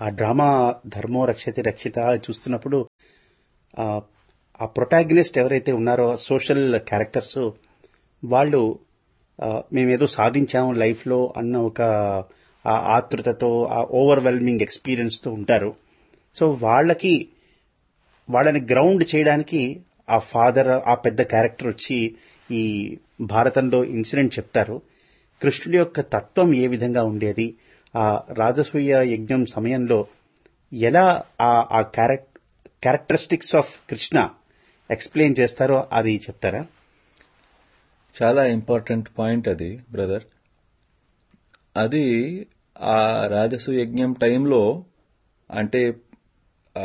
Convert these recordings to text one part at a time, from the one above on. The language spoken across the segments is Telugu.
డ్రామా ధర్మో రక్షతి రక్షిత చూస్తున్నప్పుడు ఆ, ఆ ప్రొటాగనిస్ట్ ఎవరైతే ఉన్నారో సోషల్ క్యారెక్టర్స్ వాళ్ళు ఆ, మేమేదో సాధించాము లైఫ్ లో అన్న ఒక ఆ ఆతృతతో ఆ ఓవర్వెల్మింగ్ ఎక్స్పీరియన్స్ తో ఉంటారు సో వాళ్ళకి వాళ్ళని గ్రౌండ్ చేయడానికి ఆ ఫాదర్ ఆ పెద్ద క్యారెక్టర్ వచ్చి ఈ భారతంలో ఇన్సిడెంట్ చెప్తారు కృష్ణుడి యొక్క తత్వం ఏ విధంగా ఉండేది ఆ రాజసూయ యజ్ఞం సమయంలో ఎలా ఆ ఆ క్యారెక్టరిస్టిక్స్ ఆఫ్ కృష్ణ ఎక్స్ప్లెయిన్ చేస్తారో అది చెప్తారా చాలా ఇంపార్టెంట్ పాయింట్ అది బ్రదర్ అది ఆ రాజసు యజ్ఞం టైంలో అంటే ఆ,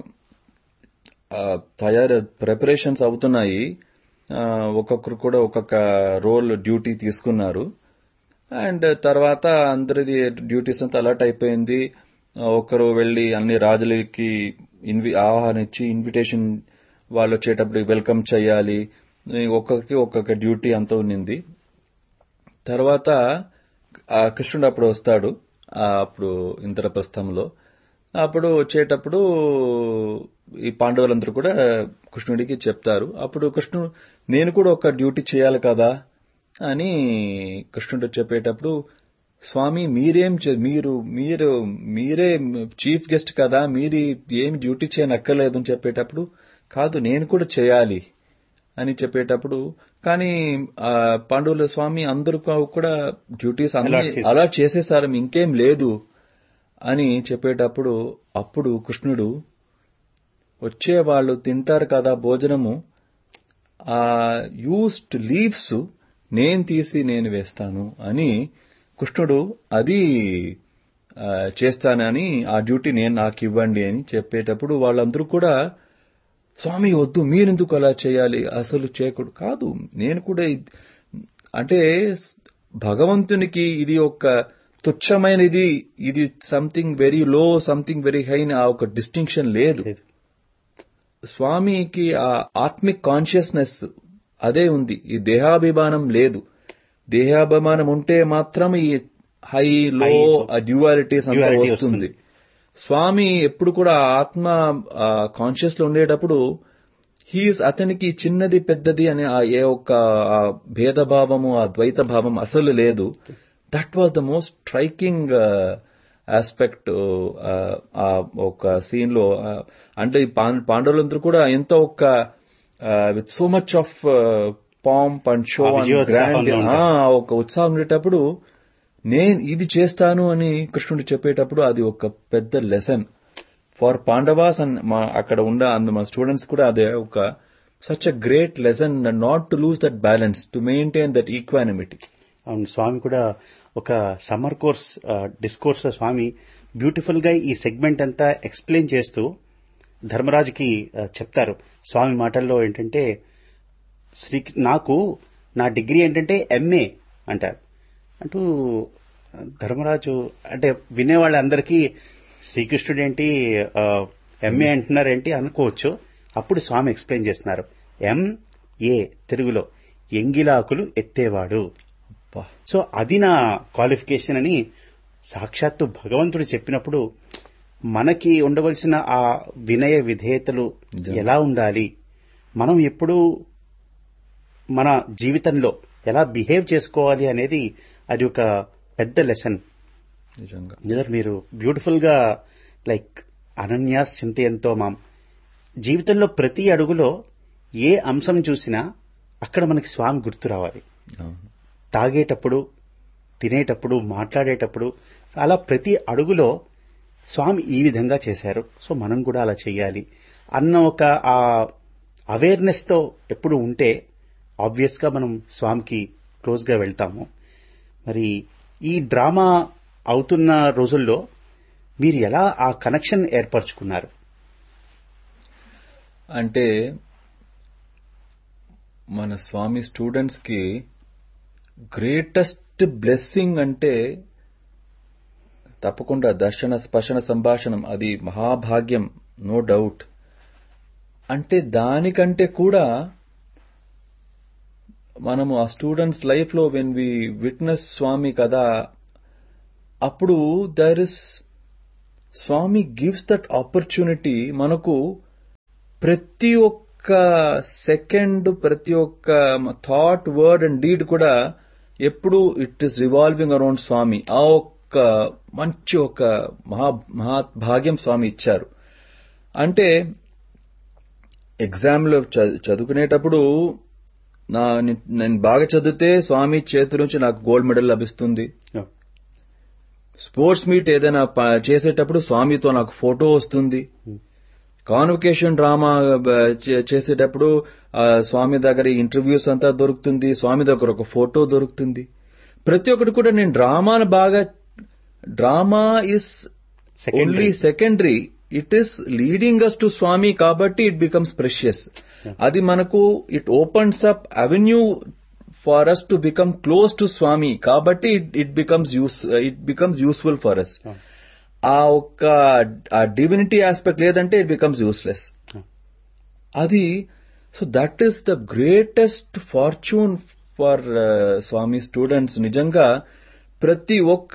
ఆ, తయారు ప్రిపరేషన్స్ అవుతున్నాయి ఆ, ఒక్కొక్కరు కూడా ఒక్కొక్క రోల్ డ్యూటీ తీసుకున్నారు అండ్ తర్వాత అందరిది డ్యూటీస్ అంతా అలర్ట్ అయిపోయింది ఆ, ఒకరు వెళ్లి అన్ని రాజులకి ఇన్వి ఆహ్వానం ఇచ్చి ఇన్విటేషన్ వాళ్ళు వచ్చేటప్పుడు వెల్కమ్ చేయాలి ఈ ఒక్కొక్కరికి ఒక్కొక్క డ్యూటీ అంతా ఉన్నింది తర్వాత ఆ కృష్ణుడు అప్పుడు వస్తాడు ఆ అప్పుడు ఇంద్రప్రస్థంలో అప్పుడు వచ్చేటప్పుడు ఈ పాండవులందరూ కూడా కృష్ణుడికి చెప్తారు అప్పుడు కృష్ణుడు నేను కూడా ఒక డ్యూటీ చేయాలి కదా అని కృష్ణుడు చెప్పేటప్పుడు స్వామి మీరేం చే- మీరు మీరు మీరే చీఫ్ గెస్ట్ కదా మీరు ఏం డ్యూటీ చేయనక్కర్లేదు అని చెప్పేటప్పుడు కాదు నేను కూడా చేయాలి అని చెప్పేటప్పుడు కానీ ఆ పాండవుల స్వామి అందరూ కూడా డ్యూటీస్ అన్ని Allot చేసేసారు. అలా చేసేసారు ఇంకేం లేదు అని చెప్పేటప్పుడు అప్పుడు కృష్ణుడు వచ్చే వాళ్ళు తింటారు కదా భోజనము ఆ యూస్డ్ లీవ్స్ నేను తీసి నేను వేస్తాను అని కృష్ణుడు అది ఆ, చేస్తానని ఆ డ్యూటీ నేను నాకు ఇవ్వండి అని చెప్పేటప్పుడు వాళ్ళందరూ కూడా స్వామి వద్దు మీరెందుకు అలా చేయాలి అసలు చేయకూడదు కాదు నేను కూడా ఇద్- అంటే భగవంతునికి ఇది ఒక తుచ్చమైనది ఇది something very low something very high ఆ ఒక డిస్టింక్షన్ లేదు లేదు. స్వామికి ఆ ఆత్మిక్ కాన్షియస్నెస్ అదే ఉంది ఈ దేహాభిమానం లేదు దేహాభిమానం ఉంటే మాత్రం ఈ హై లో High, ఆ డ్యూవాలిటీస్ అంతా duality వస్తుంది స్వామి ఎప్పుడు కూడా ఆత్మ కాన్షియస్ లో ఉండేటప్పుడు హీస్ అతనికి చిన్నది పెద్దది అనే ఆ ఏ ఒక్క ఆ భేదభావము ఆ ద్వైత భావం అసలు లేదు that was the most striking aspect ఆ ఒక సీన్ లో ఆ, అంటే ఈ పాం- పాండవులందరూ కూడా ఎంతో ఒక with so much of pomp and show ah and విజయోత్సాహంలో గ్రాండ్ ఉంటారు. ఒక ఉత్సాహం ఉండేటప్పుడు నేను ఇది చేస్తాను అని కృష్ణుడు చెప్పేటప్పుడు అది ఒక పెద్ద లెసన్ ఫార్ పాండవాస్ అండ్ మా అక్కడ ఉన్న అంద మా స్టూడెంట్స్ కూడా అదే ఒక such a great lesson not to lose that balance to maintain that equanimity అవును స్వామి కూడా ఒక సమ్మర్ కోర్స్ డిస్కోర్స్ లో స్వామి బ్యూటిఫుల్ గా ఈ సెగ్మెంట్ అంతా ఎక్స్ప్లెయిన్ చేస్తూ ధర్మరాజుకి ఆ, చెప్తారు స్వామి మాటల్లో ఏంటంటే శ్రీ నాకు నా డిగ్రీ ఏంటంటే ఎంఏ అంటారు అంటూ ఆ, ధర్మరాజు అంటే వినేవాళ్ళందరికీ శ్రీకృష్ణుడు ఏంటి ఎంఏ అంటున్నారేంటి అనుకోవచ్చు అప్పుడు స్వామి ఎక్స్ప్లెయిన్ చేస్తున్నారు ఎం ఏ తెలుగులో ఎంగిలాకులు ఎత్తేవాడు సో అది నా క్వాలిఫికేషన్ అని సాక్షాత్తు భగవంతుడు చెప్పినప్పుడు మనకి ఉండవలసిన ఆ వినయ విధేయతలు నిజం. ఎలా ఉండాలి మనం ఎప్పుడు మన జీవితంలో ఎలా బిహేవ్ చేసుకోవాలి అనేది అది ఒక పెద్ద లెసన్ నిజంగా నిజర్ మీరు బ్యూటిఫుల్ గా లైక్ అనన్యాస్ చింతయంతో మాం జీవితంలో ప్రతి అడుగులో ఏ అంశం చూసినా అక్కడ మనకి స్వామి గుర్తు రావాలి అవును. తాగేటప్పుడు తినేటప్పుడు మాట్లాడేటప్పుడు అలా ప్రతి అడుగులో స్వామి ఈ విధంగా చేశారు సో మనం కూడా అలా చేయాలి అన్న ఒక ఆ అవేర్నెస్ తో ఎప్పుడు ఉంటే ఆబ్వియస్ గా మనం స్వామికి క్లోజ్ గా వెళ్తాము మరి ఈ డ్రామా అవుతున్న రోజుల్లో మీరు ఎలా ఆ కనెక్షన్ ఏర్పరచుకున్నారు అంటే మన స్వామి స్టూడెంట్స్ కి గ్రేటెస్ట్ బ్లెస్సింగ్ అంటే తప్పకుండా దర్శన స్పర్శన సంభాషణం అది మహాభాగ్యం నో డౌట్ అంటే దానికంటే కూడా మనము ఆ స్టూడెంట్స్ లైఫ్ లో వెన్ వి విట్నెస్ స్వామి కదా అప్పుడు there is Swami gives that opportunity మనకు ప్రతి ఒక్క సెకండ్ ప్రతి ఒక్క థాట్ వర్డ్ అండ్ డీడ్ కూడా ఎప్పుడు it is revolving around Swami ఆ ఒక్క మంచి ఒక మహా మహా భాగ్యం స్వామి ఇచ్చారు అంటే ఎగ్జామ్లో చదువుకునేటప్పుడు నా నేను బాగా చదివితే స్వామి చేతి నుంచి నాకు గోల్డ్ మెడల్ లభిస్తుంది స్పోర్ట్స్ మీట్ ఏదైనా చేసేటప్పుడు స్వామితో నాకు ఫోటో వస్తుంది కాన్వకేషన్ డ్రామా చేసేటప్పుడు స్వామి దగ్గర ఇంటర్వ్యూస్ అంతా దొరుకుతుంది స్వామి దగ్గర ఒక ఫోటో దొరుకుతుంది ప్రతి ఒక్కటి కూడా నేను డ్రామాను బాగా drama is only secondary it is leading us to Swami కాబట్టి ఇట్ బికమ్స్ ప్రెషియస్ అది మనకు it opens up avenue for us to become close to Swami కాబట్టి it becomes use it becomes useful for us ah ఒక్క ఆ డివినిటీ ఆస్పెక్ట్ లేదంటే ఇట్ బికమ్స్ యూస్లెస్ అది so that is the greatest fortune for Swami students నిజంగా ప్రతి ఒక్క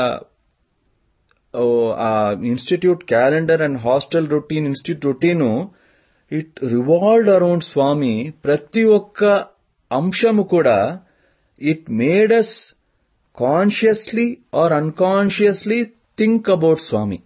ah institute calendar and hostel routine institute routine it revolved around Swami ప్రతి ఒక్క అంశము కూడా it made us consciously or unconsciously think about Swami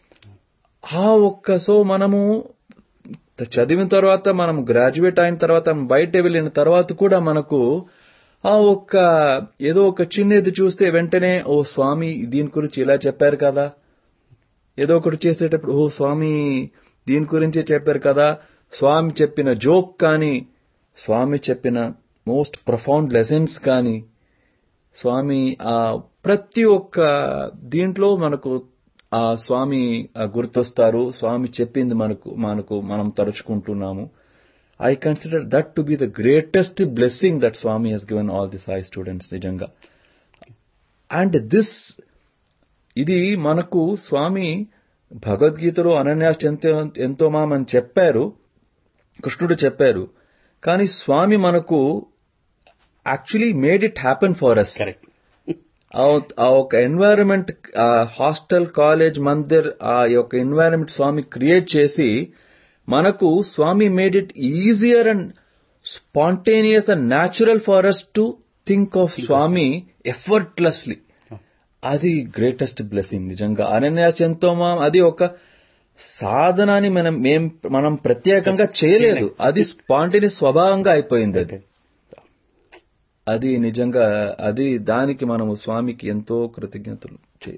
ఆ ఒక్క సో మనము చదివిన తర్వాత మనం గ్రాడ్యుయేట్ అయిన తర్వాత బయట వెళ్ళిన తర్వాత కూడా మనకు ఆ ఒక్క ఏదో ఒక చిన్నది చూస్తే వెంటనే ఓ స్వామి దీని గురించి ఇలా చెప్పారు కదా ఏదో ఒకటి చేసేటప్పుడు ఓ స్వామి దీని గురించే చెప్పారు కదా స్వామి చెప్పిన జోక్ కానీ స్వామి చెప్పిన మోస్ట్ ప్రొఫౌండ్ లెసన్స్ కానీ స్వామి ఆ ప్రతి ఒక్క దీంట్లో మనకు ఆ స్వామి గుర్తొస్తారు స్వామి చెప్పింది మనకు మనకు మనం తరుచుకుంటున్నాము I consider that to be the greatest blessing that Swami he's given all the Sai students నిజంగా అండ్ దిస్ ఇది మనకు స్వామి భగవద్గీతలో అనన్యాస్ ఎంతో ఎంతో మామని చెప్పారు కృష్ణుడు చెప్పారు కానీ స్వామి మనకు actually made it happen for us ah ఒక ఎన్వైరన్మెంట్ హాస్టల్ కాలేజ్ మందిర్ ఆ యొక్క ఎన్వైరన్మెంట్ స్వామి క్రియేట్ చేసి మనకు Swami made it easier and spontaneous and natural for us to think of Swami effortlessly అది గ్రేటెస్ట్ బ్లెస్సింగ్ నిజంగా అనన్యాస్ ఎంతో అది ఒక సాధనాన్ని మనం మేం మనం ప్రత్యేకంగా చేయలేదు అది స్పాంటేనియస్ స్వభావంగా అయిపోయింది అది అది నిజంగా అది దానికి మనము స్వామికి ఎంతో కృతజ్ఞతలు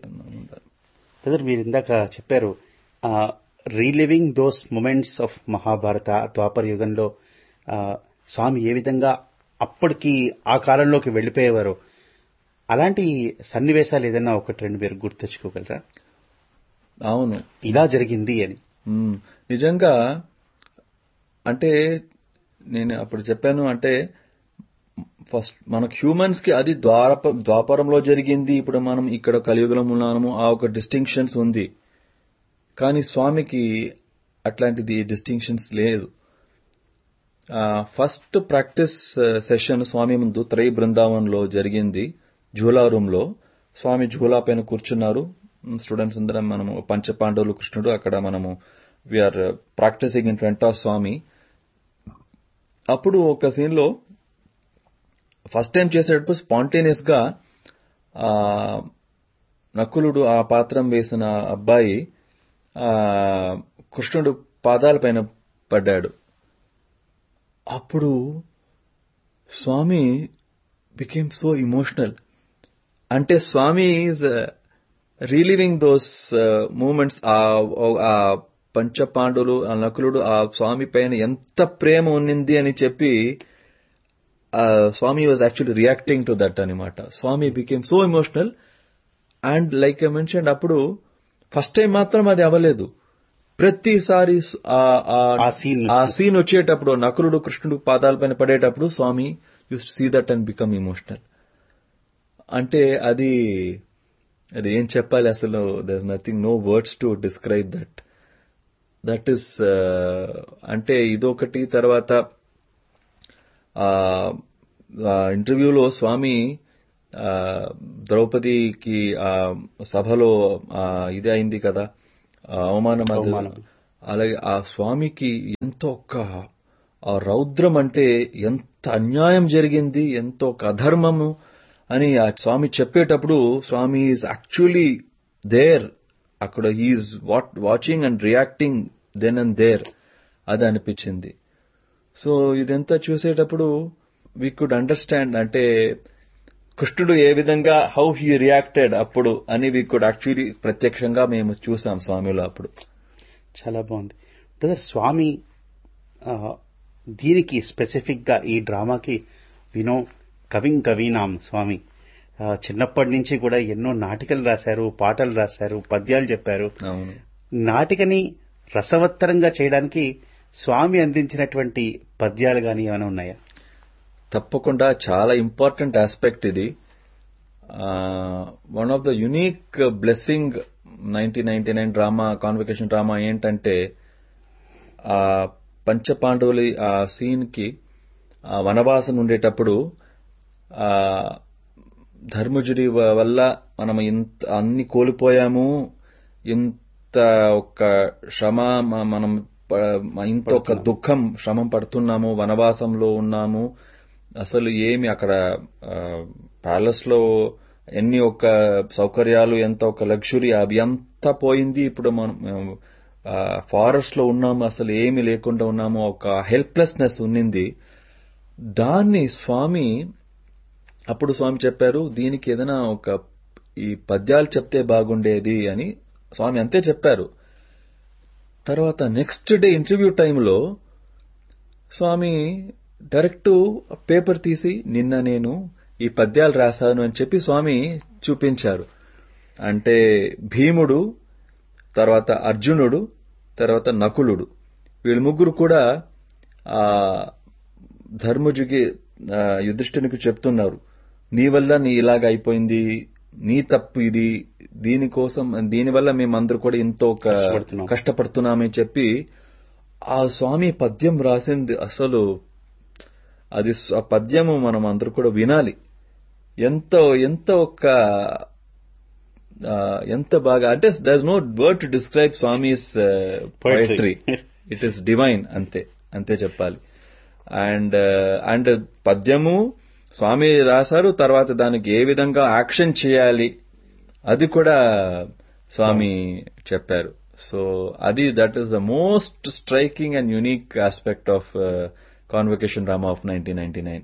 బ్రదర్ మీరు ఇందాక చెప్పారు reliving those moments of Mahabharata Dwapara యుగంలో స్వామి ఏ విధంగా అప్పటికి ఆ కాలంలోకి వెళ్లిపోయేవారు అలాంటి సన్నివేశాలు ఏదైనా ఒకటి రెండు మీరు గుర్తెచ్చుకోగలరా అవును ఇలా జరిగింది అని నిజంగా అంటే నేను అప్పుడు చెప్పాను అంటే ఫస్ట్ మనకు హ్యూమన్స్ కి అది ద్వారప ద్వాపరంలో జరిగింది ఇప్పుడు మనం ఇక్కడ కలియుగంలో ఉన్నాము ఆ ఒక డిస్టింక్షన్స్ ఉంది కానీ స్వామికి అట్లాంటిది డిస్టింక్షన్స్ లేదు ఫస్ట్ ప్రాక్టీస్ సెషన్ స్వామి ముందు త్రై బృందావన్లో జరిగింది ఝూలా రూమ్ లో స్వామి ఝూలా పైన కూర్చున్నారు స్టూడెంట్స్ అందరం మనము పంచపాండవులు కృష్ణుడు అక్కడ మనము we are practising in front of Swami అప్పుడు ఒక సీన్ లో ఫస్ట్ టైం చేసేటప్పుడు స్పాంటేనియస్ గా నకులుడు ఆ పాత్రం వేసిన అబ్బాయి కృష్ణుడు పాదాల పైన పడ్డాడు అప్పుడు స్వామి బికేమ్ సో ఇమోషనల్ అంటే Swami is reliving those moments ఆ పంచపాండులు ఆ నకులుడు ఆ స్వామి పైన ఎంత ప్రేమ ఉన్నింది అని చెప్పి Swami was actually reacting to that అనమాట Swami became so emotional and like I mention అప్పుడు ఫస్ట్ టైం మాత్రం అది అవ్వలేదు ప్రతిసారి ఆ సీన్ వచ్చేటప్పుడు నకులుడు కృష్ణుడు పాదాలపైన పడేటప్పుడు Swami use see that and become emotional అంటే అది అది ఏం చెప్పాలి అసలు there nothing no words to describe that that is అంటే ఇదొకటి తర్వాత ఇంటర్వ్యూలో స్వామి ద్రౌపదికి సభలో ఇది అయింది కదా ఆ అవమానం అది అవమానం. అలాగే ఆ స్వామికి ఎంత ఒక ఆ రౌద్రం అంటే ఎంత అన్యాయం జరిగింది ఎంత ఒక అధర్మము అని ఆ స్వామి చెప్పేటప్పుడు స్వామి ఈజ్ యాక్చువల్లీ దేర్ అక్కడ is what watching and reacting then and there అది అనిపించింది సో ఇదంతా చూసేటప్పుడు వీ కుడ్ అండర్స్టాండ్ అంటే కృష్ణుడు ఏ విధంగా హౌ హీ రియాక్టెడ్ అప్పుడు అని వీ కుడ్ యాక్చువల్లీ ప్రత్యక్షంగా మేము చూసాం స్వామిలో అప్పుడు చాలా బాగుంది బ్రదర్ స్వామి ఆ, దీనికి స్పెసిఫిక్ గా ఈ డ్రామాకి వినో కవిం కవీనాం స్వామి ఆ, చిన్నప్పటి నుంచి కూడా ఎన్నో నాటికలు రాశారు పాటలు రాశారు పద్యాలు చెప్పారు అవును నాటికని రసవత్తరంగా చేయడానికి స్వామి అందించినటువంటి పద్యాలు గాని ఏమైనా ఉన్నాయా తప్పకుండా చాలా ఇంపార్టెంట్ ఆస్పెక్ట్ ఇది one of the unique blessing nineteen ninety nine drama convocation drama ఏంటంటే ఆ పంచపాండవులు ఆ సీన్ కి ఆ వనవాసం ఉండేటప్పుడు ఆ ధర్మజుడి వ- వల్ల మనం ఇంత అన్ని కోల్పోయాము ఇంత ఒక శ్రమ మ- మనం ప- ఇంత ఒక దుఃఖం శ్రమం పడుతున్నాము వనవాసంలో ఉన్నాము అసలు ఏమి అక్కడ ప్యాలెస్ లో ఎన్ని ఒక సౌకర్యాలు ఎంత ఒక లగ్జరీ అవి అంతా పోయింది ఇప్పుడు మనం ఫారెస్ట్ లో ఉన్నాము అసలు ఏమి లేకుండా ఉన్నాము ఒక హెల్ప్లెస్నెస్ ఉన్నింది దాన్ని స్వామి అప్పుడు స్వామి చెప్పారు దీనికి ఏదైనా ఒక ఈ పద్యాలు చెప్తే బాగుండేది అని స్వామి అంతే చెప్పారు తర్వాత నెక్స్ట్ డే ఇంటర్వ్యూ టైంలో స్వామి డైరెక్ట్ పేపర్ తీసి నిన్న నేను ఈ పద్యాలు రాశాను అని చెప్పి స్వామి చూపించారు అంటే భీముడు తర్వాత అర్జునుడు తర్వాత నకులుడు వీళ్ళు ముగ్గురు కూడా ఆ ధర్మజుకి ఆ, యుధిష్ఠినికి చెప్తున్నారు నీ వల్ల నీ ఇలాగ అయిపోయింది నీ తప్పు ఇది దీనికోసం దీనివల్ల మేమందరూ కూడా ఎంతో ఒక కష్టపడుతున్నాం. కష్టపడుతున్నామని చెప్పి ఆ స్వామి పద్యం రాసింది అసలు అది స- ఆ పద్యము మనం అందరూ కూడా వినాలి ఎంతో ఎంత ఒక ఆ, ఎంత బాగా అంటే there no word to describe Swami's poetry it is divine అంతే అంతే చెప్పాలి అండ్ అండ్ పద్యము స్వామి రాశారు తర్వాత దానికి ఏ విధంగా యాక్షన్ చేయాలి అది కూడా స్వామి చెప్పారు సో అది that is the most striking and unique aspect of convocation drama of nineteen ninety nine